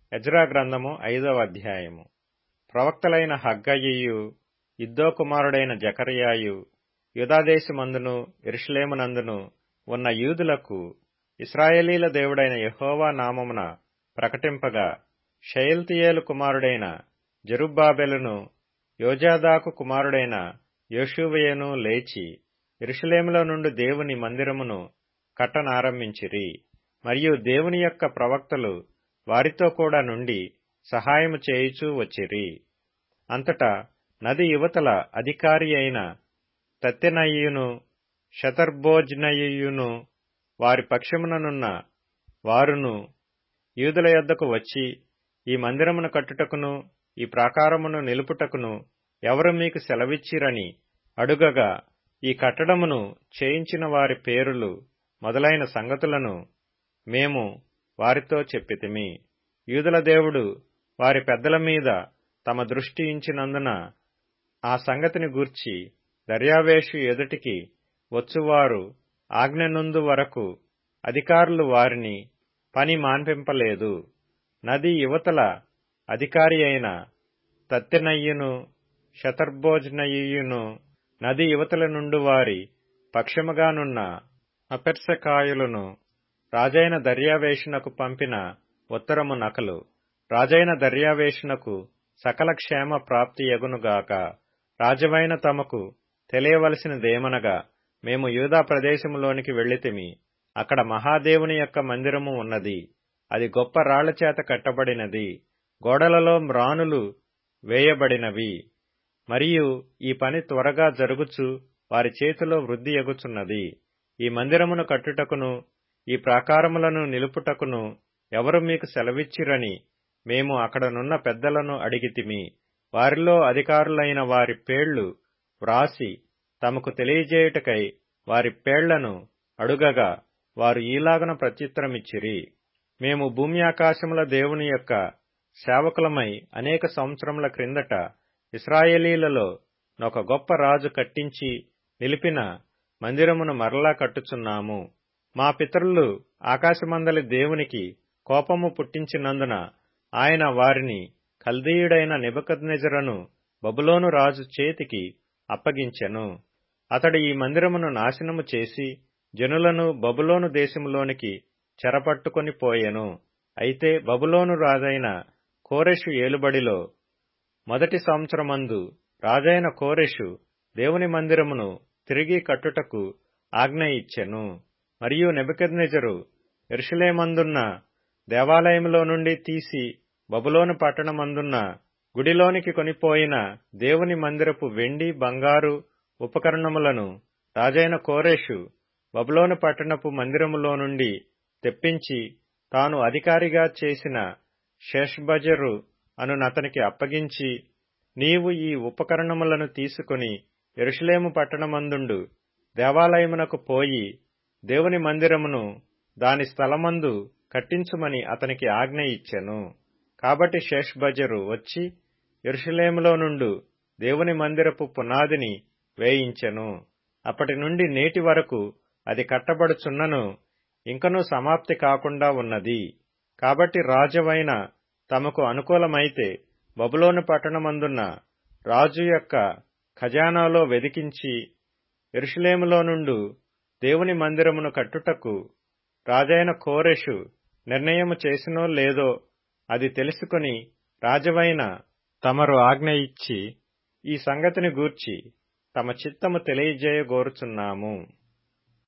Ezra గ్రంథము ఐదవ అధ్యాయము ప్రవక్తలైన హగ్గయియు ఇద్దో కుమారుడైన జకర్యాయు యూదాదేశమందును ఎరుషలేమునందును ఉన్న యూదులకు ఇస్రాయేలీల దేవుడైన యెహోవా నామమున ప్రకటింపగా షయల్తీయేలు కుమారుడైన జెరుబ్బాబెలును యోజాదాకు కుమారుడైన యోషువయను లేచి ఎరుషలేములో నుండి దేవుని మందిరమును కట్టనారంభించిరి మరియు దేవుని యొక్క ప్రవక్తలు వారితో కూడా నుండి సహాయము చేయుచూ వచ్చిరి అంతటా నది యువతల అధికారి అయిన తత్తెనయ్యును షతర్బోజ్నయ్యును వారి పక్షముననున్న వారును యూదుల యొద్దకు వచ్చి ఈ మందిరమును కట్టుటకును ఈ ప్రాకారమును నిలుపుటకును ఎవరు మీకు సెలవిచ్చిరని అడుగగా ఈ కట్టడమును చేయించిన వారి పేరులు మొదలైన సంగతులను మేము వారితో చెప్పితిమి యూదుల దేవుడు వారి పెద్దల మీద తమ దృష్టి ఇంచినందున ఆ సంగతిని గూర్చి దర్యావేషు ఎదుటికి వచ్చువారు ఆజ్ఞనుందు వరకు అధికారులు వారిని పని మాన్పింపలేదు నది యువతల అధికారి అయిన తత్తెనయ్యును శతర్భోజనయ్యును నది యువతల నుండి వారి పక్షముగానున్న అపెర్సకాయులను రాజైన దర్యావేషునకు పంపిన ఉత్తరము నకలు రాజైన దర్యావేషునకు సకల క్షేమ ప్రాప్తి యగునుగాక రాజవైన తమకు తెలియవలసినదేమనగా మేము యూదా ప్రదేశములోనికి వెళ్లితిమి అక్కడ మహాదేవుని యొక్క మందిరము ఉన్నది అది గొప్ప రాళ్ల చేత కట్టబడినది గోడలలో మ్రానులు వేయబడినవి మరియు ఈ పని త్వరగా జరుగుచు వారి చేతిలో వృద్ధి ఎగుచున్నది ఈ మందిరమును కట్టుటకును ఈ ప్రాకారములను నిలుపుటకును ఎవరు మీకు సెలవిచ్చిరని మేము అక్కడనున్న పెద్దలను అడిగితిమి వారిలో అధికారులైన వారి పేళ్లు వ్రాసి తమకు తెలియజేయుటకై వారి పేళ్లను అడుగగా వారు ఈలాగన ప్రత్యుత్తరమిచ్చిరి మేము భూమి ఆకాశముల దేవుని యొక్క సేవకులమై అనేక సంవత్సరముల క్రిందట ఇస్రాయేలీలలో ఒక గొప్ప రాజు కట్టించి నిలిపిన మందిరమును మరలా కట్టుచున్నాము మా పితరులు ఆకాశమందలి దేవునికి కోపము పుట్టించినందున ఆయన వారిని కల్దీయుడైన నిబకద్నెజరను బబులోను రాజు చేతికి అప్పగించెను అతడు ఈ మందిరమును నాశనము చేసి జనులను బబులోను దేశములోనికి చెరపట్టుకొని పోయెను అయితే బబులోను రాజైన కోరెషు ఏలుబడిలో మొదటి సంవత్సరమందు రాజైన కోరెషు దేవుని మందిరమును తిరిగి కట్టుటకు ఆజ్ఞ ఇచ్చెను మరియు నెబకెద్నెజరు ఎరుషలేమందున్న దేవాలయములో నుండి తీసి బబులోను పట్టణమందున్న గుడిలోనికి కొనిపోయిన దేవుని మందిరపు వెండి బంగారు ఉపకరణములను రాజైన కోరేషు బబులోను పట్టణపు మందిరములో నుండి తెప్పించి తాను అధికారిగా చేసిన షేష్బజరు అను నతనికి అప్పగించి నీవు ఈ ఉపకరణములను తీసుకుని ఎరుషలేము పట్టణమందుండు దేవాలయమునకు పోయి దేవుని మందిరమును దాని స్థలమందు కట్టించుమని అతనికి ఆజ్ఞ ఇచ్చెను కాబట్టి షేష్బజరు వచ్చి ఎరుషలేములో నుండు దేవుని మందిరపు పునాదిని వేయించెను అప్పటి నుండి నేటి వరకు అది కట్టబడుచున్నను ఇంకనూ సమాప్తి కాకుండా ఉన్నది కాబట్టి రాజవైన తమకు అనుకూలమైతే బబులోను పట్టణమందున్న రాజు యొక్క ఖజానాలో వెదికించి ఎరుషలేములో నుండు దేవుని మందిరమును కట్టుటకు రాజైన కోరెషు నిర్ణయము చేసినో లేదో అది తెలుసుకుని రాజవైన తమరు ఆజ్ఞ ఇచ్చి ఈ సంగతిని గూర్చి తమ చిత్తము తెలియజేయగోరుచున్నాము